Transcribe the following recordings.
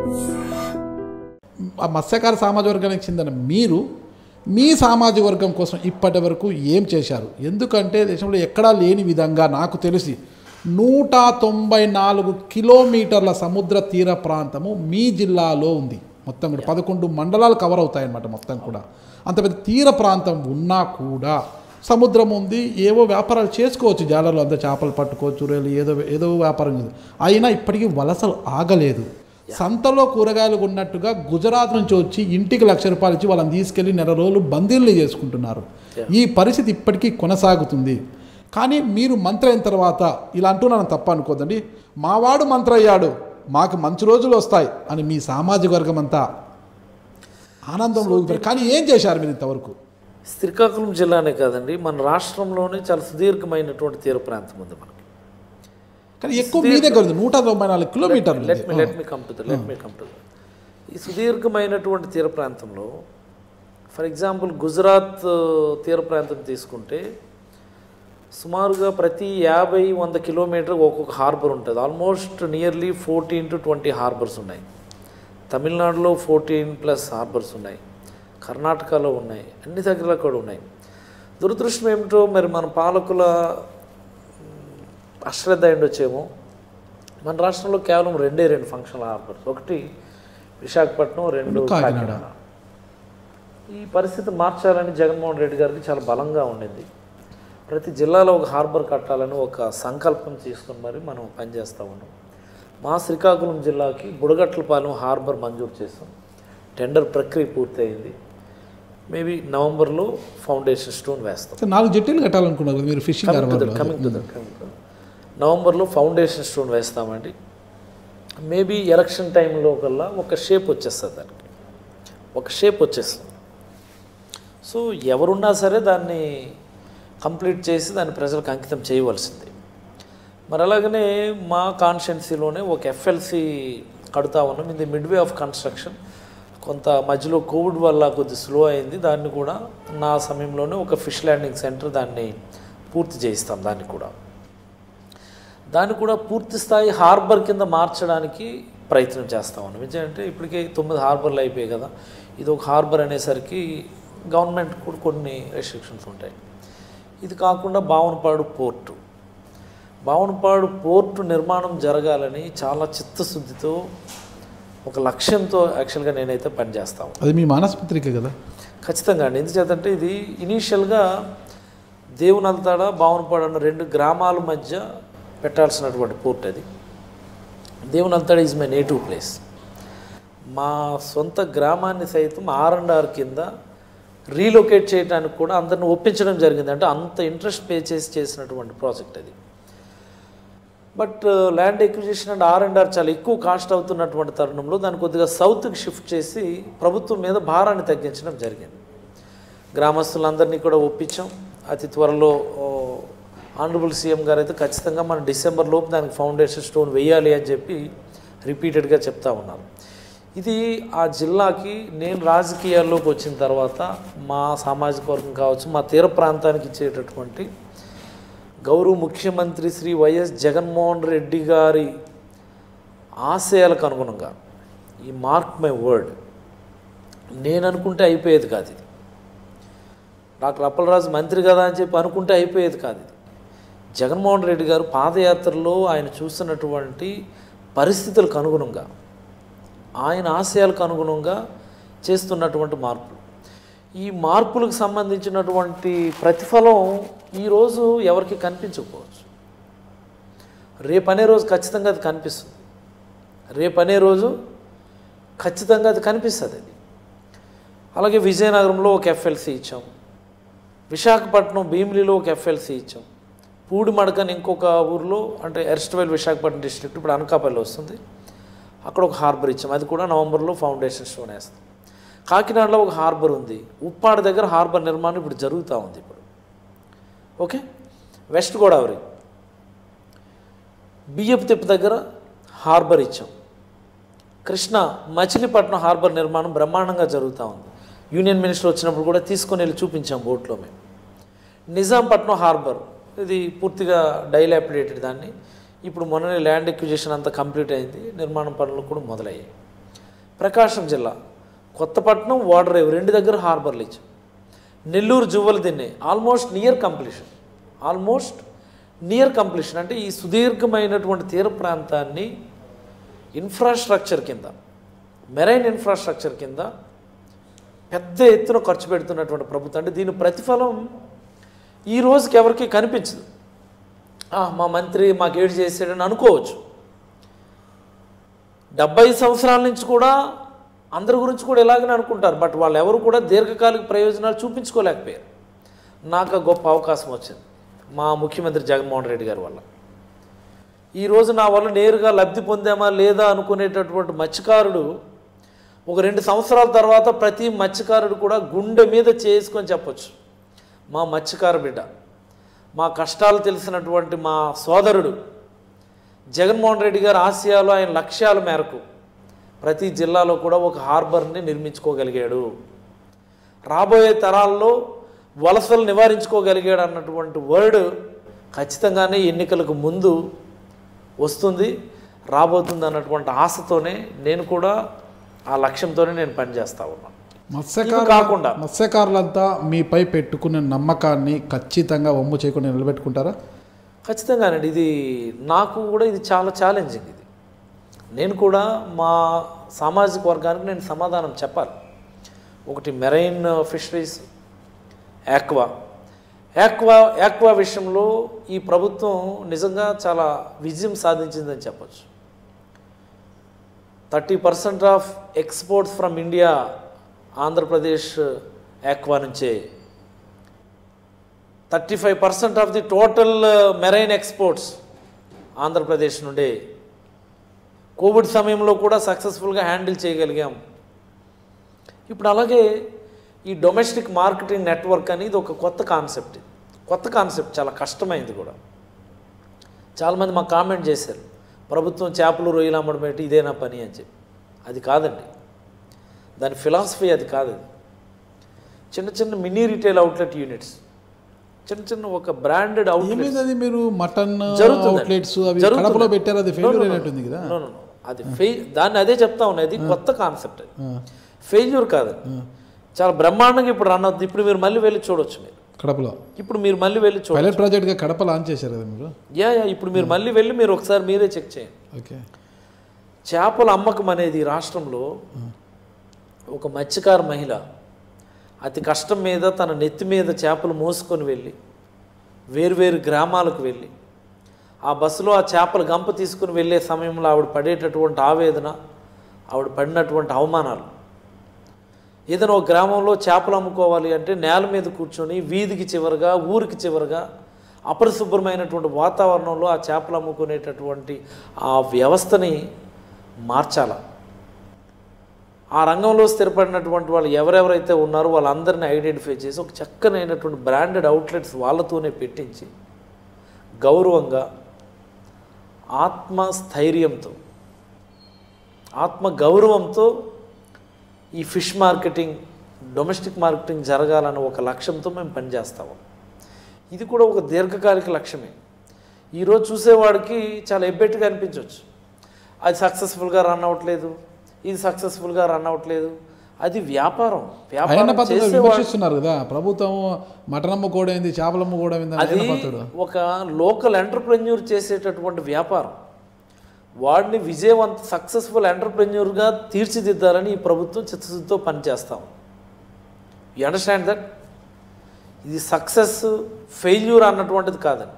ఆ మత్స్యకార సామాజిక వర్గానికి చెందిన మీరు మీ సామాజిక వర్గం కోసం ఇప్పటి వరకు ఏం చేశారు ఎందుకంటే దేశంలో ఎక్కడా లేని విధంగా నాకు తెలిసి నూట తొంభై నాలుగు కిలోమీటర్ల సముద్ర తీర ప్రాంతము మీ జిల్లాలో ఉంది మొత్తం కూడా పదకొండు మండలాలు కవర్ అవుతాయన్నమాట మొత్తం కూడా అంత పెద్ద తీర ప్రాంతం ఉన్నా కూడా సముద్రం ఉంది ఏవో వ్యాపారాలు చేసుకోవచ్చు జాలర్లు అంతా చేపలు పట్టుకోవచ్చు రొయ్యలు ఏదో ఏదో వ్యాపారం చేసు- అయినా ఇప్పటికీ వలసలు ఆగలేదు సంతలో కూరగాయలు ఉన్నట్టుగా గుజరాత్ నుంచి వచ్చి ఇంటికి లక్ష రూపాయలు ఇచ్చి వాళ్ళని తీసుకెళ్లి నెల రోజులు బందీల్ని చేసుకుంటున్నారు ఈ పరిస్థితి ఇప్పటికీ కొనసాగుతుంది కానీ మీరు మంత్రి అయిన తర్వాత ఇలా అంటున్నాను తప్ప అనుకోదండి మావాడు మంత్రి అయ్యాడు మాకు మంచి రోజులు వస్తాయి అని మీ సామాజిక వర్గం అంతా ఆనందంలో ఊగిపోయారు కానీ ఏం చేశారు మీరు ఇంతవరకు శ్రీకాకుళం జిల్లానే కాదండి మన రాష్ట్రంలోనే చాలా సుదీర్ఘమైనటువంటి తీర ప్రాంతం ఉంది మనకి కానీ ఎక్కువ మీ దగ్గర ఉంది నూట తొంభై నాలుగు కిలోమీటర్లు లెట్ ఇది. మీ let me come to let me come to ఈ సుదీర్ఘమైనటువంటి తీర ప్రాంతంలో ఫర్ ఎగ్జాంపుల్ గుజరాత్ ఆ, తీర ప్రాంతం తీసుకుంటే సుమారుగా ప్రతి యాభై వంద కిలోమీటర్ ఒక్కొక్క హార్బర్ ఉంటుంది almost nearly fourteen to twenty harbours ఉన్నాయి తమిళనాడులో ఫోర్టీన్ ప్లస్ హార్బర్స్ ఉన్నాయి కర్ణాటకలో ఉన్నాయి అన్ని దగ్గరలో కూడా ఉన్నాయి దురదృష్టం ఏమిటో మరి మన పాలకుల అశ్రద్ధ అయిండొచ్చేమో మన రాష్ట్రంలో కేవలం రెండే రెండు ఫంక్షనల్ హార్బర్స్ ఒకటి విశాఖపట్నం రెండు కాకినాడ. కాకినాడ ఈ పరిస్థితి మార్చాలని జగన్మోహన్ రెడ్డి గారికి చాలా బలంగా ఉండింది ప్రతి జిల్లాలో ఒక హార్బర్ కట్టాలని ఒక సంకల్పం తీసుకుని మరి మనం పనిచేస్తూ ఉన్నాం మా శ్రీకాకుళం జిల్లాకి బుడగట్లపాలెం హార్బర్ మంజూరు చేసాం టెండర్ ప్రక్రియ పూర్తయింది మేబీ నవంబర్లో ఫౌండేషన్ స్టోన్ వేస్తాం నాలుగు జట్టీలు కట్టాలనుకున్నారు కదా మీరు ఫిషింగ్ కమింగ్ టు హార్బర్లో. That coming to that coming to నవంబర్లో ఫౌండేషన్ స్టోన్ వేస్తామండి మేబీ ఎలక్షన్ టైంలో కల్లా ఒక షేప్ వచ్చేస్తుంది దానికి ఒక షేప్ వచ్చేస్తుంది సో ఎవరున్నా సరే దాన్ని కంప్లీట్ చేసి దాన్ని ప్రజలకు అంకితం చేయవలసింది మరి అలాగనే మా కాన్స్టిట్యున్సీలోనే ఒక ఎఫ్ఎల్సి కడుతా ఉన్నాం ఇది మిడ్ వే ఆఫ్ కన్స్ట్రక్షన్ కొంత మధ్యలో కోవిడ్ వల్ల కొద్ది స్లో అయింది దాన్ని కూడా నా సమయంలోనే ఒక ఫిష్ ల్యాండింగ్ సెంటర్ దాన్ని పూర్తి చేయిస్తాం దాన్ని కూడా దాన్ని కూడా పూర్తి స్థాయి హార్బర్ కింద మార్చడానికి ప్రయత్నం చేస్తా ఉన్నాం ఎందుకంటే ఇప్పటికే తొమ్మిది హార్బర్లు అయిపోయాయి కదా ఇది ఒక హార్బర్ అనేసరికి గవర్నమెంట్ కూడా కొన్ని రెస్ట్రిక్షన్స్ ఉంటాయి ఇది కాకుండా బావనపాడు పోర్టు బావనపాడు పోర్టు నిర్మాణం జరగాలని చాలా చిత్తశుద్ధితో ఒక లక్ష్యంతో యాక్చువల్గా నేనైతే పనిచేస్తాను అది మీ మానసపత్రిక కదా ఖచ్చితంగా అండి ఎందుచేతంటే ఇది ఇనీషియల్గా దేవునల్తాడ బావనపాడు అన్న రెండు గ్రామాల మధ్య పెట్టాల్సినటువంటి పోర్ట్ అది Devunaltada is my native place మా సొంత గ్రామాన్ని సైతం ఆర్ అండ్ ఆర్ కింద రీలొకేట్ చేయడానికి కూడా అందరిని ఒప్పించడం జరిగింది అంటే అంత ఇంట్రెస్ట్ పే చేసి చేసినటువంటి ప్రాజెక్ట్ అది but land acquisition and R and R చాలా ఎక్కువ కాస్ట్ అవుతున్నటువంటి తరుణంలో దాన్ని కొద్దిగా సౌత్కి షిఫ్ట్ చేసి ప్రభుత్వం మీద భారాన్ని తగ్గించడం జరిగింది గ్రామస్తులందరినీ కూడా ఒప్పించాం అతి త్వరలో ఆనరబుల్ సీఎం గారు అయితే ఖచ్చితంగా మన డిసెంబర్ లోపు దానికి ఫౌండేషన్ స్టోన్ వేయాలి అని చెప్పి రిపీటెడ్గా చెప్తా ఉన్నారు ఇది ఆ జిల్లాకి నేను రాజకీయాల్లోకి వచ్చిన తర్వాత మా సామాజిక వర్గం కావచ్చు మా తీర ప్రాంతానికి ఇచ్చేటటువంటి గౌరవ ముఖ్యమంత్రి శ్రీ వైఎస్ జగన్మోహన్ రెడ్డి గారి ఆశయాలకు అనుగుణంగా ఈ మార్క్ మై వర్డ్ నేను అనుకుంటే అయిపోయేది కాదు ఇది డాక్టర్ అప్పలరాజు మంత్రి కదా అని చెప్పి అనుకుంటే అయిపోయేది కాదు ఇది జగన్మోహన్ రెడ్డి గారు పాదయాత్రలో ఆయన చూస్తున్నటువంటి పరిస్థితులకు అనుగుణంగా ఆయన ఆశయాలకు అనుగుణంగా చేస్తున్నటువంటి మార్పులు ఈ మార్పులకు సంబంధించినటువంటి ప్రతిఫలం ఈరోజు ఎవరికి కనిపించకపోవచ్చు రేపనే రోజు ఖచ్చితంగా అది కనిపిస్తుంది రేపనే రోజు ఖచ్చితంగా అది కనిపిస్తుంది అది అలాగే విజయనగరంలో ఒక ఎఫ్ఎల్సి ఇచ్చాం విశాఖపట్నం భీమిలిలో ఒక ఎఫ్ఎల్సి ఇచ్చాం పూడిమడకని ఇంకొక ఊర్లో అంటే ఎర్స్ట్వెల్ విశాఖపట్నం డిస్ట్రిక్ట్ ఇప్పుడు అనకాపల్లి వస్తుంది అక్కడ ఒక హార్బర్ ఇచ్చాం అది కూడా నవంబర్లో ఫౌండేషన్ స్టోన్ వేస్తాం కాకినాడలో ఒక హార్బర్ ఉంది ఉప్పాడ దగ్గర హార్బర్ నిర్మాణం ఇప్పుడు జరుగుతూ ఉంది ఇప్పుడు ఓకే వెస్ట్ గోదావరి బియ్యపు తిప్పు దగ్గర హార్బర్ ఇచ్చాం కృష్ణ మచిలీపట్నం హార్బర్ నిర్మాణం బ్రహ్మాండంగా జరుగుతూ ఉంది యూనియన్ మినిస్టర్ వచ్చినప్పుడు కూడా తీసుకొని వెళ్ళి చూపించాం బోట్లో మేము నిజాంపట్నం హార్బర్ ఇది పూర్తిగా డైలాపిడేటెడ్ దాన్ని ఇప్పుడు మొన్ననే ల్యాండ్ ఎక్విజిషన్ అంతా కంప్లీట్ అయింది నిర్మాణం పనులు కూడా మొదలయ్యాయి ప్రకాశం జిల్లా కొత్తపట్నం ఓడరేవు రెండు దగ్గర హార్బర్లు ఇచ్చాం Nellore Juvvaladinne almost near completion almost near completion అంటే ఈ సుదీర్ఘమైనటువంటి తీర ప్రాంతాన్ని ఇన్ఫ్రాస్ట్రక్చర్ కింద మెరైన్ ఇన్ఫ్రాస్ట్రక్చర్ కింద పెద్ద ఎత్తున ఖర్చు పెడుతున్నటువంటి ప్రభుత్వం అంటే దీని ప్రతిఫలం ఈ రోజుకి ఎవరికి కనిపించదు "ఆ, మా మంత్రి మాకు ఏడు చేసాడని అనుకోవచ్చు డెబ్బై సంవత్సరాల నుంచి కూడా అందరి గురించి కూడా ఇలాగనే అనుకుంటారు బట్ వాళ్ళు ఎవరు కూడా దీర్ఘకాలిక ప్రయోజనాలు చూపించుకోలేకపోయారు నాకు ఆ గొప్ప అవకాశం వచ్చింది మా ముఖ్యమంత్రి జగన్మోహన్ రెడ్డి గారి వల్ల ఈరోజు నా వల్ల నేరుగా లబ్ధి పొందామా లేదా అనుకునేటటువంటి మత్స్యకారుడు ఒక రెండు సంవత్సరాల తర్వాత ప్రతి మత్స్యకారుడు కూడా గుండె మీద చేసుకొని చెప్పొచ్చు మా మత్స్యకార బిడ్డ మా కష్టాలు తెలిసినటువంటి మా సోదరుడు జగన్మోహన్ రెడ్డి గారి ఆశయాలు ఆయన లక్ష్యాల మేరకు ప్రతి జిల్లాలో కూడా ఒక హార్బర్ని నిర్మించుకోగలిగాడు రాబోయే తరాల్లో వలసలు నివారించుకోగలిగాడు అన్నటువంటి వర్డ్ ఖచ్చితంగానే ఎన్నికలకు ముందు వస్తుంది రాబోతుంది అన్నటువంటి ఆశతోనే నేను కూడా ఆ లక్ష్యంతోనే నేను పనిచేస్తా ఉన్నాను మత్స్యకారు ఇవి కాకుండా. మత్స్యకారులంతా మీపై పెట్టుకునే నమ్మకాన్ని ఖచ్చితంగా ఒమ్ము చేయకుండా నిలబెట్టుకుంటారా ఖచ్చితంగానండి ఇది నాకు కూడా ఇది చాలా ఛాలెంజింగ్ ఇది నేను కూడా మా సామాజిక వర్గానికి నేను సమాధానం చెప్పాలి ఒకటి marine fisheries aqua aqua aqua విషయంలో ఈ ప్రభుత్వం నిజంగా చాలా విజయం సాధించిందని చెప్పచ్చు thirty percent of exports from India Andhra Pradesh aqua నుంచే thirty five percent of the total marine exports Andhra Pradesh నుండే కోవిడ్ సమయంలో కూడా సక్సెస్ఫుల్గా హ్యాండిల్ చేయగలిగాం ఇప్పుడు అలాగే ఈ డొమెస్టిక్ మార్కెటింగ్ నెట్వర్క్ అనేది ఒక కొత్త కాన్సెప్ట్ ఇది. కొత్త కాన్సెప్ట్ చాలా కష్టమైంది కూడా చాలామంది మాకు కామెంట్ చేశారు ప్రభుత్వం చేపలు రొయ్యలు అమ్మడం ఏంటి ఇదేనా పని అని చెప్పి అది కాదండి దాని ఫిలాసఫీ అది కాదు అది చిన్న చిన్న మినీ రిటైల్ అవుట్లెట్ యూనిట్స్ చిన్న చిన్న ఒక బ్రాండెడ్ అవుట్లెట్ ఏమైంది అది మీరు మటన్ జరుగుతుందండి. అవుట్లెట్స్ అవి జరుగుతుంది. కడపలో పెట్టారు అది No, ఫెయిల్యూర్ no, no. అయినట్టుంది కదా No, no, no. అది ఫెయి దాన్ని అదే చెప్తా ఉన్నది కొత్త కాన్సెప్ట్ అది ఆ, ఫెయిల్యూర్ కాదు చాలా బ్రహ్మాండంగా ఇప్పుడు రన్ అవుతుంది ఇప్పుడు మీరు మళ్ళీ వెళ్ళి చూడొచ్చు మీరు కడపలో ఇప్పుడు మీరు మళ్ళీ వెళ్ళి చూడొచ్చు పైలట్ ప్రాజెక్ట్గా కడప లాంచ్ చేశారు కదా మీరు యా యా ఇప్పుడు మీరు మళ్ళీ వెళ్ళి మీరు ఒకసారి మీరే చెక్ చేయండి ఓకే చేపల అమ్మకం అనేది రాష్ట్రంలో ఒక మత్స్యకార మహిళ అతి కష్టం మీద తన నెత్తి మీద చేపలు మోసుకొని వెళ్ళి వేరువేరు గ్రామాలకు వెళ్ళి ఆ బస్సులో ఆ చేపల గంప తీసుకుని వెళ్ళే సమయంలో ఆవిడ పడేటటువంటి ఆవేదన ఆవిడ పడినటువంటి అవమానాలు ఏదైనా ఒక గ్రామంలో చేపలు అమ్ముకోవాలి అంటే నేల మీద కూర్చొని వీధికి చివరగా ఊరికి చివరగా అపరిశుభ్రమైనటువంటి వాతావరణంలో ఆ చేపలు అమ్ముకునేటటువంటి ఆ వ్యవస్థని మార్చాల ఆ రంగంలో స్థిరపడినటువంటి వాళ్ళు ఎవరెవరైతే ఉన్నారో వాళ్ళందరినీ ఐడెంటిఫై చేసి ఒక చక్కనైనటువంటి బ్రాండెడ్ అవుట్లెట్స్ వాళ్ళతోనే పెట్టించి గౌరవంగా ఆత్మస్థైర్యంతో ఆత్మ గౌరవంతో ఈ ఫిష్ మార్కెటింగ్ డొమెస్టిక్ మార్కెటింగ్ జరగాలని ఒక లక్ష్యంతో మేము పనిచేస్తాము ఇది కూడా ఒక దీర్ఘకాలిక లక్ష్యమే ఈరోజు చూసేవాడికి చాలా ఎబ్బెట్టుగా అనిపించవచ్చు అది సక్సెస్ఫుల్గా రన్ అవ్వట్లేదు ఇది సక్సెస్ఫుల్గా రన్ అవ్వట్లేదు అది వ్యాపారం ఆయన వ్యాపారం పద్ధతిలో చేసేవాడు విమర్శిస్తున్నారు కదా ప్రభుత్వం మటన్ అమ్ముకోవడం ఏంది చేపలు అమ్ముకోవడం ఏంది అని అది ఆయన పద్ధతుడు ఒక లోకల్ ఎంటర్ప్రెన్యూర్ చేసేటటువంటి వ్యాపారం వాడిని విజయవంత సక్సెస్ఫుల్ ఎంటర్ప్రెన్యూర్గా తీర్చిదిద్దాలని ఈ ప్రభుత్వం చిత్తశుద్ధితో పనిచేస్తాం యూ అండర్స్టాండ్ దట్ ఇది సక్సెస్ ఫెయిల్యూర్ అన్నటువంటిది కాదండి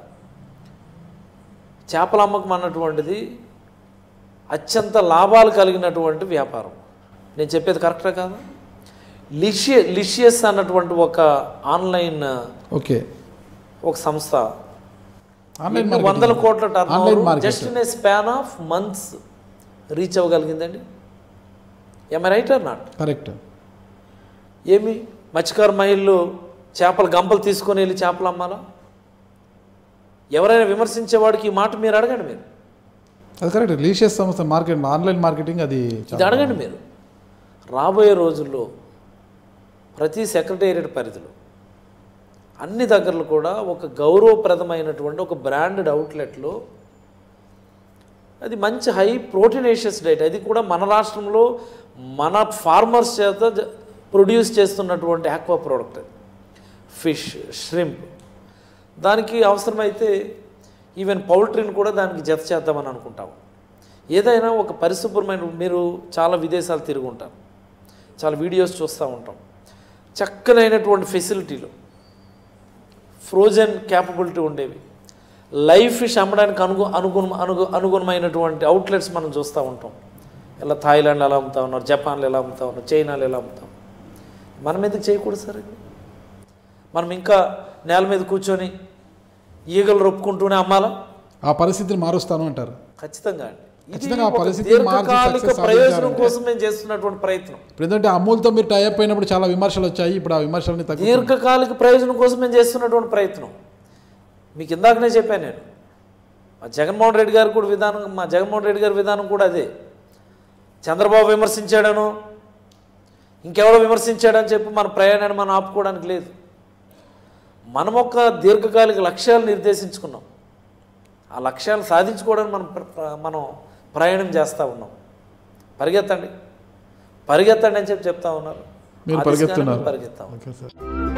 చేపల అమ్మకం అన్నటువంటిది అత్యంత లాభాలు కలిగినటువంటి వ్యాపారం నేను చెప్పేది కరెక్టా కాదా లిషియ లిషియస్ అన్నటువంటి ఒక ఆన్లైన్ ఓకే ఒక సంస్థ ఆన్లైన్ ఎన్ని వందల కోట్ల turn online market just in a span of months reach అవ్వగలిగిందండి am right or not correct ఏమి మత్స్యకార మహిళలు చేపల గంపలు తీసుకొని వెళ్ళి చేపలు అమ్మాలా ఎవరైనా విమర్శించేవాడికి ఈ మాట మీరు అడగండి మీరు అది కరెక్ట్ లీషియస్ సంస్థ మార్కెట్ ఆన్లైన్ మార్కెటింగ్ అది ఇది అడగండి మీరు రాబోయే రోజుల్లో ప్రతి సెక్రటేరియట్ పరిధిలో అన్ని దగ్గరలో కూడా ఒక గౌరవప్రదమైనటువంటి ఒక బ్రాండెడ్ అవుట్లెట్లో అది మంచి హై ప్రోటీనేషియస్ డైట్ అది కూడా మన రాష్ట్రంలో మన ఫార్మర్స్ చేత జ- ప్రొడ్యూస్ చేస్తున్నటువంటి ఆక్వా ప్రోడక్ట్ అది ఫిష్ ష్రింప్ దానికి అవసరమైతే ఈవెన్ పౌల్ట్రీని కూడా దానికి జత చేద్దామని అనుకుంటాము ఏదైనా ఒక పరిశుభ్రమైన మీరు చాలా విదేశాలు తిరిగి ఉంటారు చాలా వీడియోస్ చూస్తూ ఉంటాం చక్కనైనటువంటి ఫెసిలిటీలు ఫ్రోజన్ క్యాపబిలిటీ ఉండేవి లైవ్ ఫిష్ అమ్మడానికి అనుగు అనుగుణ అనుగు అనుగుణమైనటువంటి అవుట్లెట్స్ మనం చూస్తూ ఉంటాం ఇలా థాయిలాండ్ ఎలా అమ్ముతా ఉన్నారు జపాన్లో ఎలా అమ్ముతా ఉన్నారు చైనాలో ఎలా అమ్ముతాం మనం ఎందుకు చేయకూడదు సార్ ఇది మనం ఇంకా నేల మీద కూర్చొని ఈగలు రొప్పుకుంటూనే అమ్మాలా ఆ పరిస్థితిని మారుస్తాను అంటారు ఖచ్చితంగా అండి ఇది ఖచ్చితంగా ఆ ఒక పరిస్థితిని మార్చి దీర్ఘకాలిక success ప్రయోజనం సాధించాలంటే- కోసం మేము చేస్తున్నటువంటి ప్రయత్నం ఇప్పుడు ఏంటంటే అమూల్తో మీరు టైప్ అయినప్పుడు చాలా విమర్శలు వచ్చాయి ఇప్పుడు ఆ విమర్శలని తగ్గు దీర్ఘకాలిక ప్రయోజనం కోసం మేము చేస్తున్నటువంటి ప్రయత్నం మీకు ఇందాకనే చెప్పాను నేను మా జగన్మోహన్ రెడ్డి గారు కూడా విధానం మా జగన్మోహన్ రెడ్డి గారి విధానం కూడా అదే చంద్రబాబు విమర్శించాడను ఇంకెవడో విమర్శించాడని చెప్పి మన ప్రయాణాన్ని మనం ఆపుకోవడానికి లేదు మనం ఒక దీర్ఘకాలిక లక్ష్యాలు నిర్దేశించుకున్నాం ఆ లక్ష్యాలు సాధించుకోవడానికి మనం ప్ర- ప్ర- మనం ప్రయాణం చేస్తూ ఉన్నాం పరిగెత్తండి పరిగెత్తండి అని చెప్పి చెప్తా ఉన్నారు మీరు ఆ దిశగానే పరిగెత్తున్నారు మేము పరిగెత్తాం ఓకే సార్